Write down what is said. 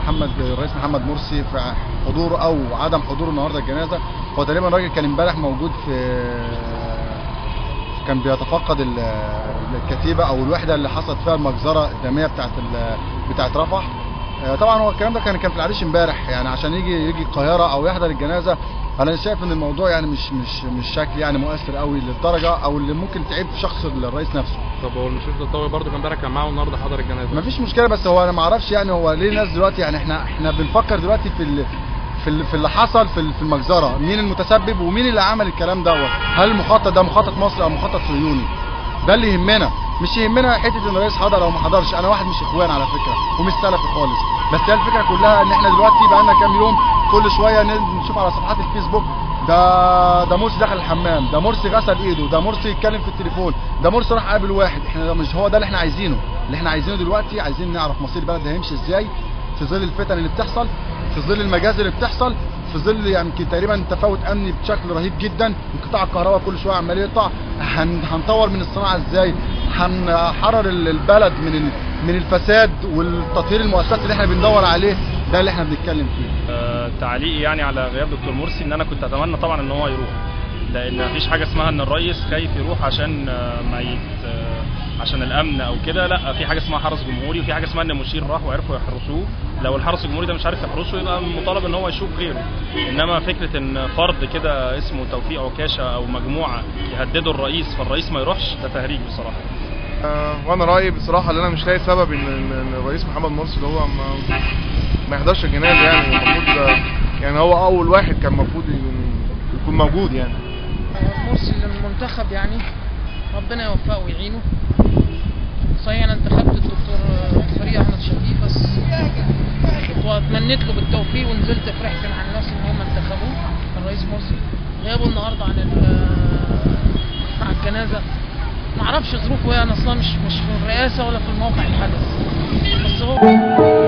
محمد الرئيس محمد مرسي في حضوره او عدم حضوره النهارده الجنازه هو تقريبا الراجل كان امبارح موجود في كان بيتفقد ال- الكتيبه او الوحده اللي حصلت فيها المجزره الدميه بتاعت ال- بتاعت رفح آه، طبعا هو الكلام ده كان كان في العريش امبارح يعني عشان يجي يجي القاهره او يحضر الجنازه انا شايف ان الموضوع يعني مش مش مش شكل يعني مؤثر قوي للدرجه او اللي ممكن تعيب في شخص الرئيس نفسه طب هو المشير الطوي برضه كان امبارح كان معاه والنهارده حضر الجنازه مفيش مشكله بس هو انا ما اعرفش يعني هو ليه الناس دلوقتي يعني احنا احنا بنفكر دلوقتي في ال في ال- في اللي حصل في ال- في المجزره مين المتسبب ومين اللي عمل الكلام دوت هل المخطط ده مخطط مصري او مخطط صهيوني ده اللي يهمنا مش يهمنا حته ان الرئيس حضر او ما حضرش انا واحد مش اخوان على فكره ومش سلفي خالص بس هي الفكره كلها ان احنا دلوقتي بقى لنا كام يوم كل شويه ن- نشوف على صفحات الفيسبوك ده ده مرسي دخل الحمام ده مرسي غسل ايده ده مرسي يتكلم في التليفون ده مرسي راح قابل واحد احنا ده مش هو ده اللي احنا عايزينه اللي احنا عايزينه دلوقتي عايزين نعرف مصير البلد هيمشي ازاي في ظل الفتن اللي بتحصل في ظل المجازر اللي بتحصل في ظل يمكن تقريبا تفاوت امني بشكل رهيب جدا انقطاع الكهرباء كل شويه عمال يقطع هن هنطور من الصناعه ازاي هنحرر ال- البلد من ال- من الفساد والتطهير المؤسسات اللي احنا بندور عليه ده اللي احنا بنتكلم فيه آه، تعليقي يعني على غياب دكتور مرسي ان انا كنت اتمنى طبعا ان هو يروح لان مفيش حاجه اسمها ان الرئيس خايف يروح عشان آه، ما يت آه، عشان الامن او كده لا في حاجه اسمها حرس جمهوري وفي حاجه اسمها ان المشير راح وعرفوا يحرسوه لو الحرس الجمهوري ده مش عارف يحرسه يبقى مطالب ان هو يشوف غيره انما فكره ان فرد كده اسمه توفيق عكاشه او مجموعه يهددوا الرئيس فالرئيس ما يروحش ده تهريج بصراحه آه، وانا رايي بصراحه ان انا مش لاقي سبب ان ان إن الرئيس محمد مرسي اللي هو ما, ما يحضرش الجنازه يعني المفروض آه، يعني هو اول واحد كان المفروض ي- يكون موجود يعني مرسي للمنتخب يعني ربنا يوفقه ويعينه صحيح انا انتخبت الدكتور فريق احمد شفيق بس واتمنيت له بالتوفيق ونزلت فرحت مع الناس ان هم انتخبوه الرئيس مرسي غيابه النهارده عن ال- عن الجنازه معرفش ظروفه ايه انا اصلا مش مش في الرئاسه ولا في الموقع الحدث بس هو